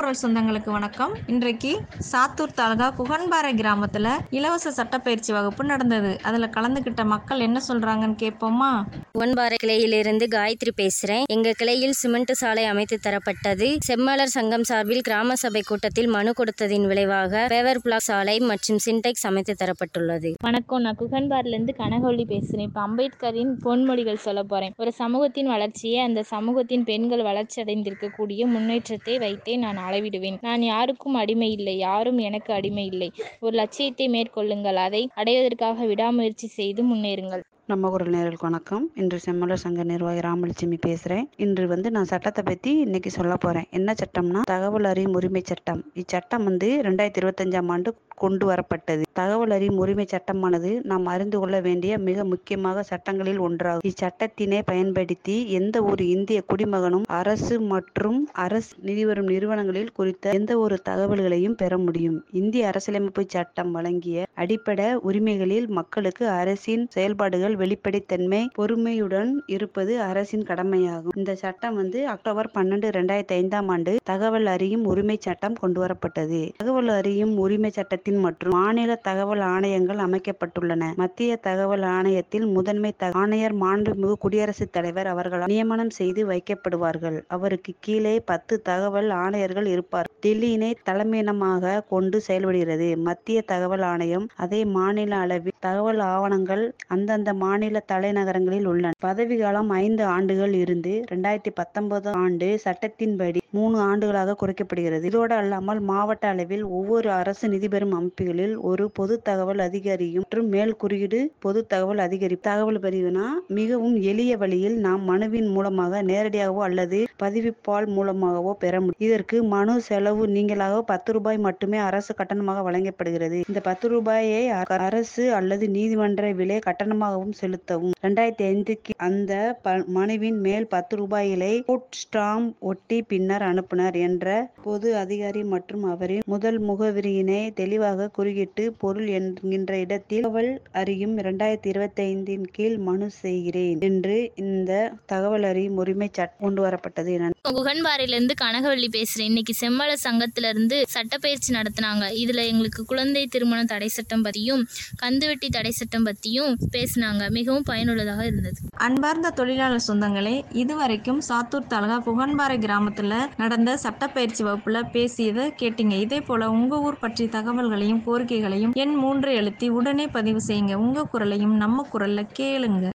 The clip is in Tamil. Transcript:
குரல் சொந்தங்களுக்கு வணக்கம் இன்றைக்கு சாத்தூர் தாலுகா குகன்பாறை கிராமத்தில் இலவச சட்டப்பயிற்சி வகுப்பு நடந்தது அதில் கலந்துக்கிட்ட மக்கள் என்ன சொல்கிறாங்கன்னு கேட்போமா ஒன்பாறை கிளையிலிருந்து காயத்ரி பேசுகிறேன் எங்கள் கிளையில் சிமெண்ட் சாலை அமைத்து தரப்பட்டது செம்மலர் சங்கம் சார்பில் கிராம சபை கூட்டத்தில் மனு கொடுத்ததின் விளைவாக பேவர் பிளாக் சாலை மற்றும் சின்டெக்ஸ் அமைத்து தரப்பட்டுள்ளது வணக்கம் நான் குகன்பார்லேருந்து கனகவள்ளி பேசுகிறேன் இப்போ அம்பேத்கரின் பொன்மொழிகள் சொல்ல போகிறேன் ஒரு சமூகத்தின் வளர்ச்சியை அந்த சமூகத்தின் பெண்கள் வளர்ச்சி அடைந்திருக்கக்கூடிய முன்னேற்றத்தை வைத்தே நான் அளவிடுவேன் நான் யாருக்கும் அடிமை இல்லை யாரும் எனக்கு அடிமை இல்லை ஒரு லட்சியத்தை மேற்கொள்ளுங்கள் அதை அடைவதற்காக விடாமுயற்சி செய்து முன்னேறுங்கள் நம்ம குரல் நேர்களுக்கு வணக்கம் இன்று செம்மலர் சங்க நிர்வாகி ராமலட்சுமி பேசுகிறேன் இன்று வந்து நான் சட்டத்தை பற்றி இன்னைக்கு சொல்ல போகிறேன் என்ன சட்டம்னா தகவல் அறியும் உரிமை சட்டம் இச்சட்டம் வந்து ரெண்டாயிரத்தி இருபத்தஞ்சாம் ஆண்டு கொண்டு வரப்பட்டது தகவல் அறியும் உரிமை சட்டமானது நாம் அறிந்து கொள்ள வேண்டிய மிக முக்கியமாக சட்டங்களில் ஒன்றாகும் இச்சட்டத்தினை பயன்படுத்தி எந்த ஒரு இந்திய குடிமகனும் அரசு மற்றும் அரசு நிதி வரும் நிறுவனங்களில் குறித்த எந்த ஒரு தகவல்களையும் பெற முடியும் இந்திய அரசியலமைப்பு சட்டம் வழங்கிய அடிப்படை உரிமைகளில் மக்களுக்கு அரசின் செயல்பாடுகள் வெளிப்படைத்தன்மை பொறுமையுடன் இருப்பது அரசின் கடமையாகும் இந்த சட்டம் வந்து அக்டோபர் பன்னெண்டு ரெண்டாயிரத்தி ஐந்தாம் ஆண்டு தகவல் அறியும் உரிமை சட்டம் கொண்டு வரப்பட்டது தகவல் அறியும் உரிமை சட்டத்தின் மற்றும் மாநில தகவல் ஆணையங்கள் அமைக்கப்பட்டுள்ளன மத்திய தகவல் ஆணையத்தில் முதன்மை த- ஆணையர் மாண்புமிகு குடியரசுத் தலைவர் அவர்களால் நியமனம் செய்து வைக்கப்படுவார்கள் அவருக்கு கீழே பத்து தகவல் ஆணையர்கள் இருப்பார் டெல்லியினை தலைமையிடமாக கொண்டு செயல்படுகிறது மத்திய தகவல் ஆணையம் அதே மாநில அளவில் தகவல் ஆவணங்கள் அந்தந்த மாநில தலைநகரங்களில் உள்ளன பதவி காலம் ஐந்து ஆண்டுகள் இருந்து ரெண்டாயிரத்தி பத்தொன்பதாம் ஆண்டு சட்டத்தின்படி மூணு ஆண்டுகளாக குறைக்கப்படுகிறது இதோடு அல்லாமல் மாவட்ட அளவில் ஒவ்வொரு அரசு நிதி பெறும் அமைப்புகளில் ஒரு பொது தகவல் அதிகாரியும் மற்றும் மேல் குறியீடு பொது தகவல் அதிகாரி தகவல் பிரிவுனா மிகவும் எளிய வழியில் நாம் மனுவின் மூலமாக நேரடியாகவோ அல்லது பதிவிப்பால் மூலமாகவோ பெற முடியும் இதற்கு மனு செலவு நீங்களாக பத்து ரூபாய் மட்டுமே அரசு கட்டணமாக வழங்கப்படுகிறது இந்த பத்து ரூபாயை அ- அரசு அல்லது நீதிமன்ற விலை கட்டணமாகவும் செலுத்தவும் ரெண்டாயிரத்தி ஐந்துக்கு அந்த ப- மனுவின் மேல் பத்து ரூபாய்களை கோட் ஸ்டாம்ப் ஒட்டி பின்னர் அனுப்புனர் என்ற பொது அதிகாரி மற்றும் அவரின் முதல் முகவரியினை தெளிவாக குறியிட்டு பொருள் என்கின்ற இடத்தில் தகவல் அறியும் இரண்டாயிரத்தி இருபத்தி ஐந்தின் கீழ் மனு செய்கிறேன் என்று இந்த தகவல் அறியும் உரிமை சட்டம் கொண்டு வரப்பட்டது என குகன்பாறையிலேருந்து கனகவள்ளி பேசுகிறேன் இன்னைக்கு செம்மலர் சங்கத்திலேருந்து சட்டப்பயிற்சி நடத்துனாங்க இதில் எங்களுக்கு குழந்தை திருமண தடை சட்டம் பற்றியும் கந்துவட்டி தடை சட்டம் பற்றியும் பேசினாங்க மிகவும் பயனுள்ளதாக இருந்தது அன்பார்ந்த தொழிலாளர் சொந்தங்களே இதுவரைக்கும் சாத்தூர் தாலுகா குகன்பாறை கிராமத்தில் நடந்த சட்டப்பயிற்சி வகுப்பில் பேசியதை கேட்டீங்க இதே போல் உங்கள் ஊர் பற்றிய தகவல்களையும் கோரிக்கைகளையும் எண் மூன்று எழுத்தி உடனே பதிவு செய்யுங்க உங்கள் குரலையும் நம்ம குரலில் கேளுங்க